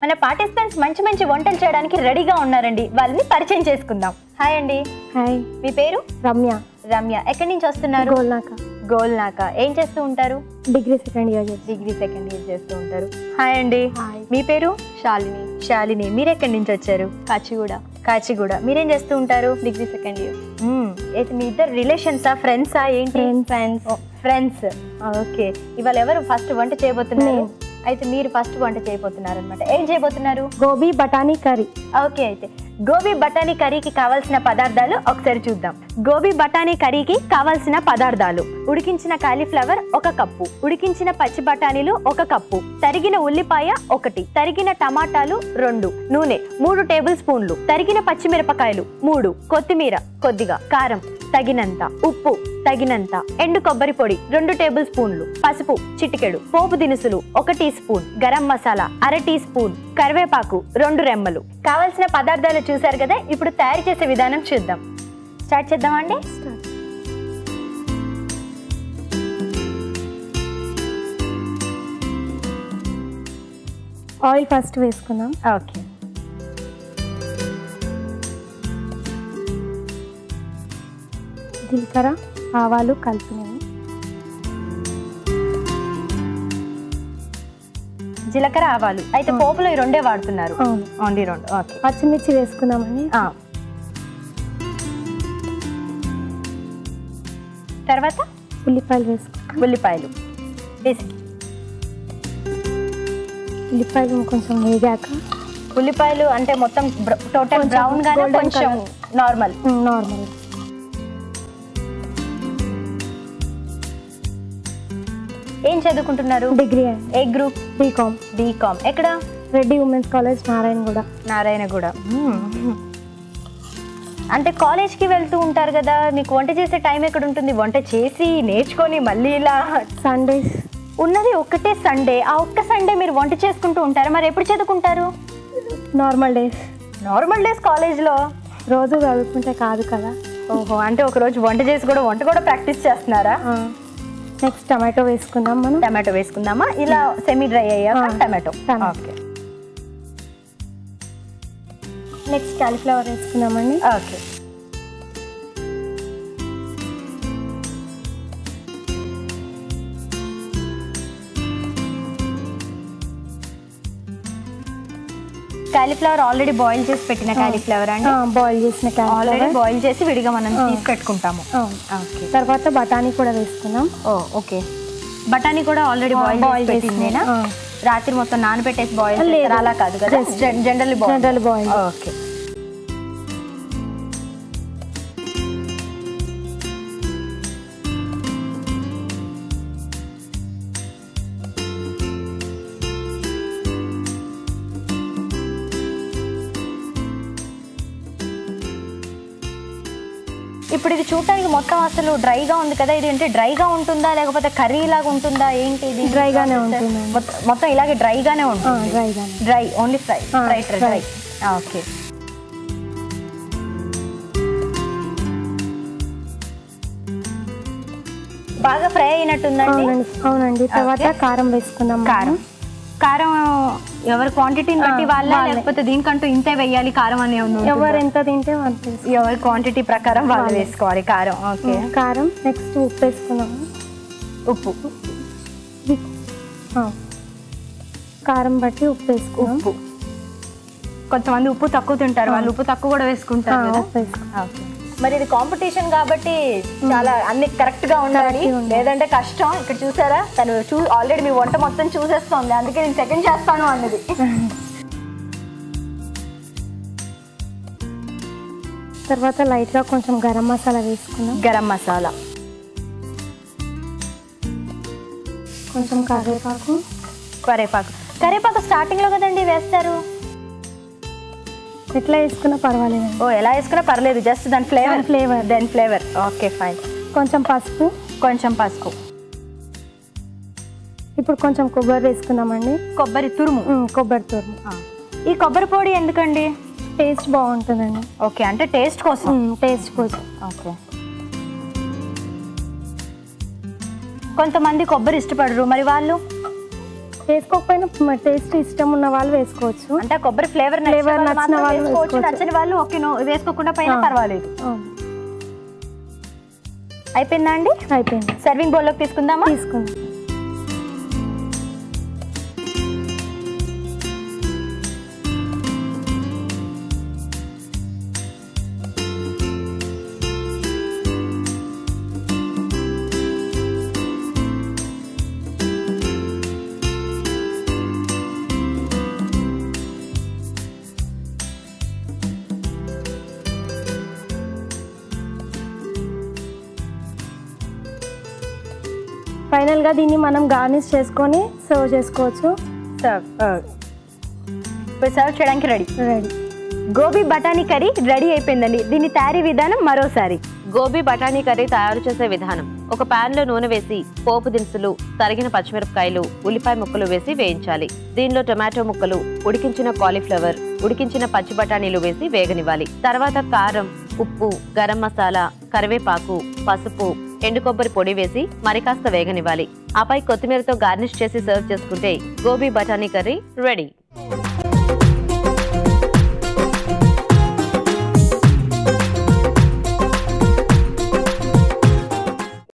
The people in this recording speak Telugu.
మన పార్టిసిపెంట్స్ మంచి మంచి వంటలు చేయడానికి రెడీగా ఉన్నారండి వాళ్ళని పరిచయం చేసుకుందాం హాయ్ అండి హాయ్ మీ పేరు రమ్య రమ్య ఎక్కడి నుంచి వస్తున్నారు గోల్నాక గోల్నాక ఏం చేస్తూ ఉంటారు డిగ్రీ సెకండ్ ఇయర్ చేసి డిగ్రీ సెకండ్ ఇయర్ చేస్తూ ఉంటారు హాయ్ అండి హాయ్ మీ పేరు శాలిని శాలిని మీరు ఎక్కడి నుంచి వచ్చారు కాచిగూడ కాచిగూడ మీరేం చేస్తూ ఉంటారు డిగ్రీ సెకండ్ ఇయర్ మ్మ్. అయితే మీ ఇద్దరు రిలేషన్సా ఫ్రెండ్సా ఏంటి ఫ్రెండ్స్ ఫ్రెండ్స్ ఫ్రెండ్స్ ఓకే ఇవాళ ఎవరు ఫస్ట్ వంట చేయబోతున్నారు నేను. అయితే మీరు ఫస్ట్ వంట చేయబోతున్నారు అనమాట ఏం చేయబోతున్నారు గోబీ బఠానీ కర్రీ ఓకే అయితే గోబీ బఠానీ కర్రీకి కావాల్సిన పదార్థాలు ఒకసారి చూద్దాం గోబీ బఠానీ కర్రీకి కావాల్సిన పదార్థాలు ఉడికించిన కాలీఫ్లవర్ ఒక కప్పు ఉడికించిన పచ్చి బఠానీలు ఒక కప్పు తరిగిన ఉల్లిపాయ ఒకటి తరిగిన టమాటాలు రెండు నూనె మూడు టేబుల్ స్పూన్లు తరిగిన పచ్చిమిరపకాయలు మూడు కొత్తిమీర కొద్దిగా కారం తగినంత ఉప్పు తగినంత ఎండు కొబ్బరి పొడి రెండు టేబుల్ స్పూన్లు పసుపు చిటికెడు పోపు దినుసులు ఒక టీ స్పూన్ గరం మసాలా అర టీ స్పూన్ కరివేపాకు రెండు రెమ్మలు కావలసిన పదార్థాలు చూశారు కదా ఇప్పుడు తయారు చేసే విధానం చూద్దాం స్టార్ట్ చేద్దామా అండి ఆయిల్ ఫస్ట్ వేసుకుందాం ఓకే జీలకర్ర ఆవాలు కలిపినవి జీలకర్ర ఆవాలు అయితే ఆ. పోపులో ఈ రెండే వాడుతున్నారు అవును ఓన్లీ రెండు ఓకే పచ్చిమిర్చి వేసుకుందామని ఆ. తర్వాత ఉల్లిపాయలు వేసుకుందాం ఉల్లిపాయలు వేసి ఉల్లిపాయలు కొంచెం వేగాక ఉల్లిపాయలు అంటే మొత్తం టోటల్ కొంచెం బ్రౌన్ గానే golden కొంచెం colour. నార్మల్ నార్మల్ ఏం చదువుకుంటున్నారు డిగ్రీ ఏ గ్రూప్ బీకామ్ బీకామ్ ఎక్కడ రెడ్డి ఉమెన్స్ కాలేజ్ నారాయణగూడ నారాయణగూడ అంటే కాలేజ్కి వెళ్తూ ఉంటారు కదా మీకు వంట చేసే టైం ఎక్కడ ఉంటుంది వంట చేసి నేర్చుకొని మళ్ళీ ఇలా సండేస్ ఉన్నది ఒక్కటే సండే ఆ ఒక్క సండే మీరు వంట చేసుకుంటూ ఉంటారు మరి ఎప్పుడు చదువుకుంటారు నార్మల్ డేస్ నార్మల్ డేస్ కాలేజ్లో రోజు చదువుకుంటే కాదు కదా ఓహో అంటే ఒక రోజు వంట చేసి కూడా వంట కూడా ప్రాక్టీస్ చేస్తున్నారా నెక్స్ట్ టమాటో వేసుకుందాం మనం టమాటో వేసుకుందామా ఇలా సెమీ డ్రై అయ్యాక ఆ, tomato tomato. Okay next cauliflower వేసుకుందామండి ఓకే కాలీఫ్లవర్ ఆల్రెడీ బాయిల్ చేసి పెట్టిన కాలీఫ్లవర్ అండి బాయిల్ చేసిన ఆల్రెడీ కాలీఫ్లవర్ బాయిల్ చేసి విడిగా మనం ఆ. తీసి పెట్టుకుంటాము అవును. ఓకే తర్వాత బఠానీ కూడా వేసుకుందాం ఓ ఓకే బఠానీ కూడా ఆల్రెడీ ఆ, బాయిల్ boil చేసి పెట్టిందేనా చేసింది. ఆ. రాత్రి మొత్తం నానబెట్టేసి బాయిల్ లేదు. చేస్తారు అలా కాదు కదా Just generally boil general boil okay ఇప్పుడు ఇది చూడటానికి మొత్తం అసలు డ్రైగా ఉంది కదా ఇది అంటే డ్రైగా ఉంటుందా లేకపోతే కర్రీ లాగా ఉంటుందా ఏంటి ఇది Dry గానే ఉంటుంది. మొత్తం- మొత్తం ఇలాగే డ్రైగానే ఉంటుంది డ్రైగానే డ్రై ఓన్లీ ఫ్రై ఆ, ఫ్రై fry. డ్రై ఓకే బాగా ఫ్రై అయినట్టుందండి అవునండి అవునండి తర్వాత ఓకే. కారం వేసుకుందాం మనం. కారం కారం ఎవరి క్వాంటిటీని బట్టి ఆ, వాళ్ళ వాళ్ళే. లేకపోతే దీనికంటూ ఇంతే వేయాలి కారం అని ఉంది ఎవరు ఎంత తింటే వాళ్ళు వేసుకో- ఎవరి క్వాంటిటీ ప్రకారం వాళ్ళు వాళ్ళే. వేసుకోవాలి కారం ఓకే కారం నెక్స్ట్ ఉప్పు వేసుకున్నాము ఉప్పు ఆ. కారం బట్టి ఉప్పు వేసుకున్నాం ఉప్పు కొంతమంది ఉప్పు తక్కువ తింటారు వాళ్ళు ఉప్పు తక్కువ కూడా ఆ, వేసుకుంటారు కదా ఉప్పు వేసుకున్నాం ఓకే. మరి ఇది కాంపిటీషన్ కాబట్టి చాలా అన్ని కరెక్ట్ గా ఉండాలి Correct గా ఉండాలి. లేదంటే కష్టం ఇక్కడ చూసారా తను చూ ఆల్రెడీ మీ వంట మొత్తం చూసేస్తోంది అందుకే నేను సెకండ్ చేస్తాను అన్నది తర్వాత లైట్ గా కొంచెం గరం మసాలా వేసుకున్నాం గరం మసాలా కొంచెం కరివేపాకు కరేపాకు కరేపాకు స్టార్టింగ్ లో కదండి వేస్తారు ఎట్లా వేసుకున్నా పర్వాలేదండి ఓ ఎలా వేసుకున్నా పర్లేదు జస్ట్ దాని ఫ్లేవర్ దాని flavour. దాని ఫ్లేవర్ ఓకే ఫైన్ కొంచెం పసుపు కొంచెం పసుపు ఇప్పుడు కొంచెం కొబ్బరి వేసుకుందామండి కొబ్బరి తురుము ఉమ్, కొబ్బరి తురుము ఆ. ఈ కొబ్బరి పొడి ఎందుకండి టేస్ట్ బాగుంటుందండి ఓకే అంటే టేస్ట్ కోసం టేస్ట్ కోసం ఓకే కొంతమంది కొబ్బరి ఇష్టపడరు మరి వాళ్ళు వేసుకోకపోయినా టేస్ట్ ఇష్టం ఉన్న వాళ్ళు వేసుకోవచ్చు అంటే ఆ కొబ్బరి ఫ్లేవర్ Flavor నచ్చిన వాళ్ళు వేసుకోవచ్చు వేసుకోవచ్చు. నచ్చని వాళ్ళు ఓకే నో వేసుకోకుండా పైన ఆ. పర్వాలేదు అవును. అయిపోయిందా అండి అయిపోయింది సర్వింగ్ బౌల్లోకి తీసుకుందామా తీసుకుందాం ఫైనల్ గా దీన్ని మనం గార్నిష్ చేసుకొని సర్వ్ చేసుకోవచ్చు సర్వ్ ఇప్పుడు సర్వ్ చేయడానికి రెడీ రెడీ గోబీ బఠానీ కర్రీ రెడీ అయిపోయిందండి దీని తయారీ విధానం మరోసారి గోబీ బఠానీ కర్రీ తయారు చేసే విధానం ఒక పాన్ లో నూనె వేసి పోపు దినుసులు తరిగిన పచ్చిమిరపకాయలు ఉల్లిపాయ ముక్కలు వేసి వేయించాలి దీనిలో టొమాటో ముక్కలు ఉడికించిన కాలీఫ్లవర్ ఉడికించిన పచ్చి బఠానీలు వేసి వేగనివ్వాలి తర్వాత కారం ఉప్పు గరం మసాలా కరివేపాకు పసుపు ఎండు కొబ్బరి పొడి వేసి మరి కాస్త వేగనివ్వాలి ఆపై కొత్తిమీరతో గార్నిష్ చేసి సర్వ్ చేసుకుంటే గోబీ బఠానీ కర్రీ రెడీ